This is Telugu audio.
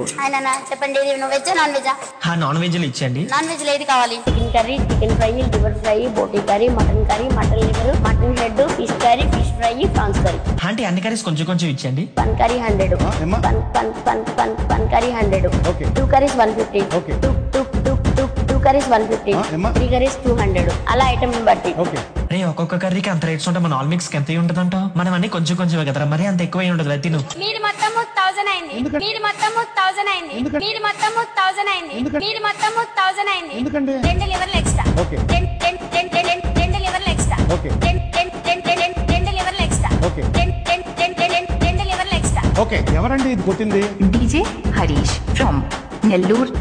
ఆయన చెప్పండి ఇది నువ్వు వెజ్జా నాన్ వెజ్జా ఆ నాన్ వెజ్లు ఇచ్చండి నాన్ వెజ్ ఏది కావాలి chicken curry chicken fry liver fry బోటీ curry mutton curry mutton liver mutton head fish curry fish fry prawns curry aunty అన్ని కర్రీస్ కొంచెం కొంచెం ఇచ్చండి పన్ కర్రీ హండ్రెడ్ ఏమ్మా? పన్ పన్ పన్ పన్ పన్ curry hundred Okay. Two curries one fifty Okay. Two two two two two curries one fifty ఆ, ఏమ్మా? త్రీ కర్రీస్ టూ హండ్రెడ్ అలా ఐటమ్ బట్టి ఓకే రే ఒక్కొక్క కర్రీకి అంత రేట్స్ ఉంటే మన ఆల్ మిక్స్ ఎంత ఉంటుందంట మనం అన్ని కొంచెం కొంచెం కదరా మరి అంత ఎక్కువ ఉండదు తిను మీది మొత్తము థౌసండ్ అయింది ఎందుకంటే- మీది మొత్తము థౌసండ్ అయింది ఎందుకంటే- మీది మొత్తము థౌసండ్ అయింది ఎందుకంటే- మీది మొత్తము థౌసండ్ అయింది ఎందుకంటే? రెండు లివర్లు ఎక్స్ట్రా ఓకే. రెండు రెండు రెండు రెండు రెండు లివర్లు ఎక్స్ట్రా ఓకే. రెండు రెండు రెండు రెండు రెండు లివర్లు ఎక్స్ట్రా ఓకే. రెండు రెండు రెండు రెండు రెండు లివర్లు ఎక్స్ట్రా ఓకే ఎవరండి ఇది కొట్టింది DJ Harish from Nellore